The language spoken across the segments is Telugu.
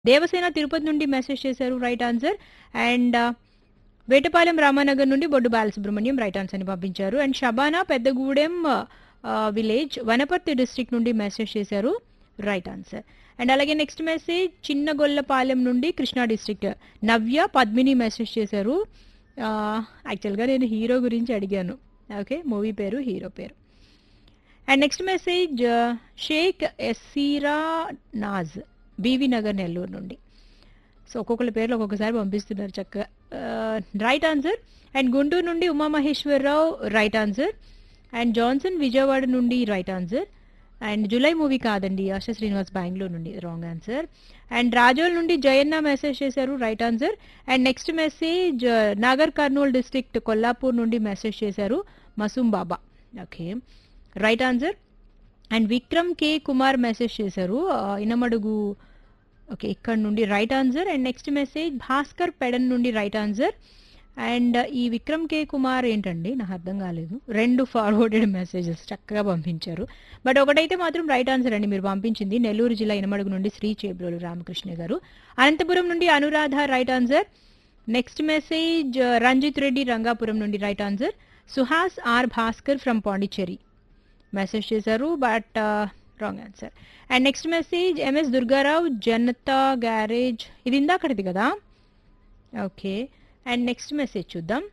దేవసేన తిరుపతి నుండి మెసేజ్ చేశారు right answer and Vetapalem Ramanagar నుండి బొడ్డు బాలసుబ్రహ్మణ్యం రైట్ ఆన్సర్ అని పంపించారు and Shabana Peddagudem village Wanaparthy district నుండి మెసేజ్ చేశారు రైట్ ఆన్సర్ అండ్ అలాగే నెక్స్ట్ మెసేజ్ చిన్నగొల్లపాలెం నుండి కృష్ణా డిస్ట్రిక్ట్ నవ్య పద్మిని మెసేజ్ చేశారు యాక్చువల్గా నేను హీరో గురించి అడిగాను ఓకే మూవీ పేరు హీరో పేరు అండ్ నెక్స్ట్ మెసేజ్ షేక్ ఎస్సీరా నాజ్ బీవీ నగర్ నెల్లూరు నుండి సో ఒక్కొక్కరి పేర్లు ఒక్కొక్కసారి పంపిస్తున్నారు చక్కగా రైట్ ఆన్సర్ అండ్ గుంటూరు నుండి Umamaheswararao right answer and Johnson Vijayawada నుండి right answer and July movie కాదండి ఆశ శ్రీనివాస్ బెంగళూరు నుండి రాంగ్ ఆన్సర్ అండ్ రాజోల్ నుండి జయన్న మెసేజ్ చేశారు right answer and next message Nagar Kurnool district Kollapur నుండి మెసేజ్ చేశారు Masoom Baba okay right answer and Vikram K Kumar message చేశారు ఆ, ఇనమడుగు ఓకే ఇక్కడ నుండి right answer and next message Bhaskar Pedana నుండి రైట్ ఆన్సర్ అండ్ ఈ విక్రమ్ కే కుమార్ ఏంటండి నాకు అర్థం కాలేదు రెండు ఫార్వర్డెడ్ మెసేజెస్ చక్కగా పంపించారు బట్ ఒకటైతే మాత్రం రైట్ ఆన్సర్ అండి మీరు పంపించింది నెల్లూరు జిల్లా ఇనమడుగు నుండి శ్రీ చేబ్రోలు రామకృష్ణ గారు అనంతపురం నుండి Anuradha right answer next message Ranjith Reddy Rangapuram నుండి right answer Suhas R Bhaskar from Pondicherry message చేశారు but wrong answer and next message MS Durgarao Janatha Garage ఇది ఇందాకటిది కదా ఓకే అండ్ నెక్స్ట్ మెసేజ్ చూద్దాం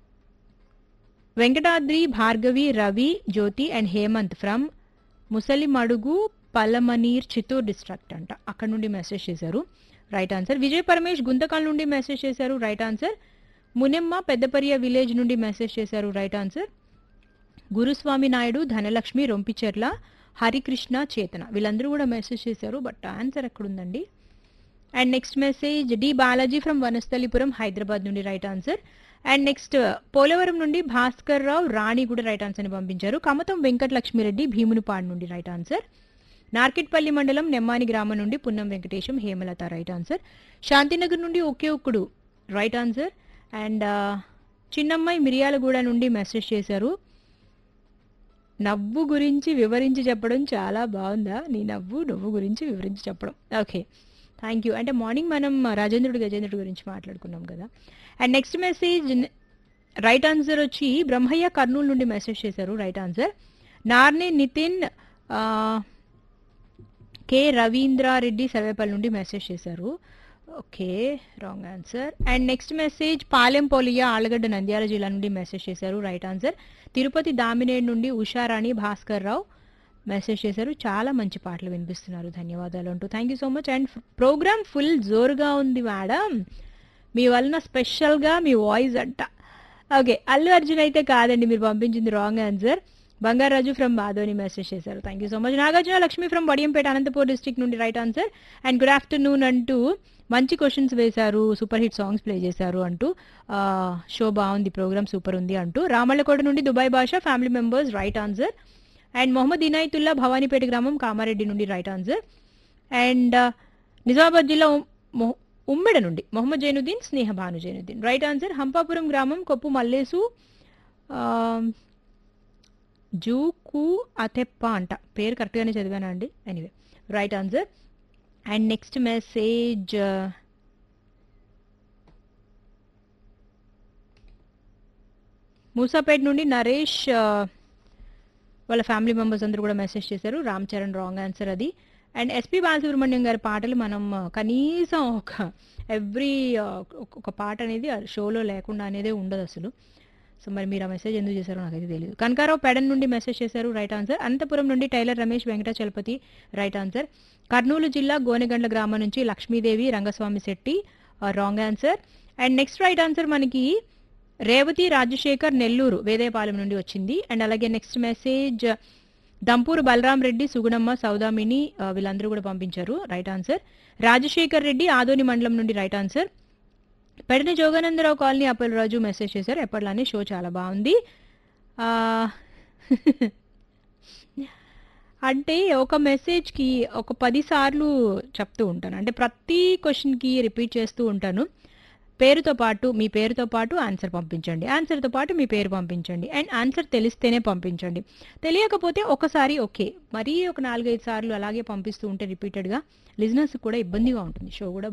Venkatadri Bhargavi Ravi Jyothi and Hemanth from Musalimadugu Palamaner Chittoor district అంట అక్కడ నుండి మెసేజ్ చేశారు రైట్ ఆన్సర్ విజయ్ పరమేష్ గుంతకల్ నుండి మెసేజ్ చేశారు right answer Munemma Peddapariya village నుండి మెసేజ్ చేశారు రైట్ ఆన్సర్ గురుస్వామి నాయుడు ధనలక్ష్మి రొంపిచెర్ల హరికృష్ణ చేతన వీళ్ళందరూ కూడా మెసేజ్ చేశారు బట్ ఆన్సర్ ఎక్కడుందండి and next message D Balaji from Vanasthalipuram Hyderabad నుండి right answer and next Polavaram నుండి భాస్కర్ రావు రాణి కూడా రైట్ ఆన్సర్ ని పంపించారు కమతం వెంకట లక్ష్మిరెడ్డి భీమునిపాడు నుండి రైట్ ఆన్సర్ నార్కెట్పల్లి మండలం నెమ్మాని గ్రామం నుండి పున్నం వెంకటేశం హేమలత రైట్ ఆన్సర్ శాంతినగర్ నుండి ఒకే ఒక్కడు రైట్ ఆన్సర్ అండ్ చిన్నమ్మాయి మిరియాలగూడ నుండి మెసేజ్ చేశారు నవ్వు గురించి వివరించి చెప్పడం చాలా బాగుందా నీ నవ్వు నువ్వు గురించి వివరించి చెప్పడం ఓకే థ్యాంక్ యూ అంటే మార్నింగ్ మనం రాజేంద్రుడు గజేంద్రుడు గురించి మాట్లాడుకున్నాం కదా and next message right answer వచ్చి బ్రహ్మయ్య కర్నూలు నుండి మెసేజ్ చేశారు రైట్ ఆన్సర్ నార్నే నితిన్ ఆ, కె రవీంద్రారెడ్డి సర్వేపల్లి నుండి మెసేజ్ చేశారు okay wrong answer and next message Palem పోలియా ఆలగడ్డ నంద్యాల జిల్లా నుండి మెసేజ్ చేశారు రైట్ ఆన్సర్ తిరుపతి దామినేడ్ నుండి ఉషారాణి భాస్కర్ రావు మెసేజ్ చేశారు చాలా మంచి పాటలు వినిపిస్తున్నారు ధన్యవాదాలు అంటూ thank you so much and program full జోరుగా ఉంది మేడం మీ వలన స్పెషల్గా మీ వాయిస్ అంట ఓకే అల్లు అర్జున్ అయితే కాదండి మీరు పంపించింది wrong answer Bangaraju from Badoni message చేశారు thank you so much Nagarjuna Lakshmi from Vadiyampeta Anantapur district నుండి right answer and good afternoon అంటూ మంచి క్వశ్చన్స్ వేశారు సూపర్ హిట్ సాంగ్స్ ప్లే చేశారు అంటూ ఆ, షో బాగుంది ప్రోగ్రామ్ సూపర్ ఉంది అంటూ రామల్లకోట నుండి Dubai Basha family members right answer and Mohammed Inayatullah Bhavanipeta గ్రామం కామారెడ్డి నుండి రైట్ ఆన్సర్ అండ్ నిజామాబాద్ జిల్లా ఉమ్- మొహ- ఉమ్మెడ నుండి మొహమ్మద్ జైనుద్దీన్ స్నేహ భాను జైనుద్దీన్ రైట్ ఆన్సర్ హంపాపురం గ్రామం కొప్పు మల్లేసు ఆ, జూకు అతెప్ప అంట పేరు కరెక్ట్గానే చదివానా అండి anyway right answer and next message Moosapet నుండి నరేష్ ఆ, వాళ్ళ ఫ్యామిలీ మెంబర్స్ అందరూ కూడా మెసేజ్ చేశారు రామ్ చరణ్ రాంగ్ ఆన్సర్ అది అండ్ ఎస్పి బాలసుబ్రహ్మణ్యం గారి పాటలు మనం ఆ, కనీసం ఒక ఎవ్రీ ఒక పాట అనేది ఆ షోలో లేకుండా అనేదే ఉండదు అసలు సో మరి మీరు ఆ మెసేజ్ ఎందుకు చేశారో నాకైతే తెలియదు కనకారావు పెడన్ నుండి మెసేజ్ చేశారు రైట్ ఆన్సర్ అనంతపురం నుండి tailor Ramesh Venkata Chalapathi right answer Kurnool జిల్లా గోనెగండ్ల గ్రామం నుంచి Lakshmidevi Rangaswamy Shetty wrong answer and next right answer మనకి రేవతి రాజశేఖర్ నెల్లూరు వేదేపాలెం నుండి వచ్చింది అండ్ అలాగే నెక్స్ట్ మెసేజ్ దంపూరు బలరాం రెడ్డి సుగుణమ్మ సౌదామిని ఆ, వీళ్ళందరూ కూడా పంపించారు రైట్ ఆన్సర్ రాజశేఖర్ రెడ్డి ఆదోని మండలం నుండి right answer Pedana Joganandarao colony Appalaraju message చేశారు ఎప్పటిలానే షో చాలా బాగుంది ఆ, అంటే ఒక మెసేజ్కి ఒక పది సార్లు చెప్తూ ఉంటాను అంటే ప్రతి క్వశ్చన్కి రిపీట్ చేస్తూ ఉంటాను పేరుతో పాటు మీ పేరుతో పాటు ఆన్సర్ పంపించండి ఆన్సర్తో పాటు మీ పేరు పంపించండి అండ్ ఆన్సర్ తెలిస్తేనే పంపించండి తెలియకపోతే ఒకసారి ఓకే మరీ ఒక నాలుగైదు సార్లు అలాగే పంపిస్తూ ఉంటే రిపీటెడ్గా లిజినెస్ కూడా ఇబ్బందిగా ఉంటుంది షో కూడా